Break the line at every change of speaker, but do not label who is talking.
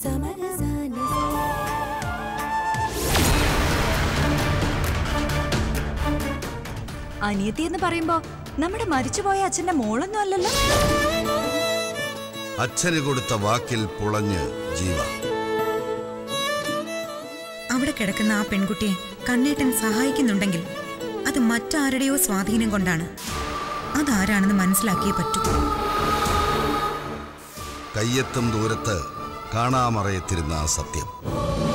അനിയത്തി എന്ന് പറയുമ്പോ നമ്മുടെ മരിച്ചുപോയ അച്ഛന്റെ മോളൊന്നും അല്ലല്ലോ
അച്ഛന് കൊടുത്ത വാക്കിൽ പുളഞ്ഞ് ജീവ
അവിടെ കിടക്കുന്ന ആ പെൺകുട്ടിയെ കണ്ണേട്ടൻ സഹായിക്കുന്നുണ്ടെങ്കിൽ അത് മറ്റാരുടെയോ സ്വാധീനം കൊണ്ടാണ് അതാരാണെന്ന് മനസ്സിലാക്കിയേ പറ്റൂ
കയ്യെത്തും ദൂരത്ത് കാണാമറയത്തിരുന്ന ആ സത്യം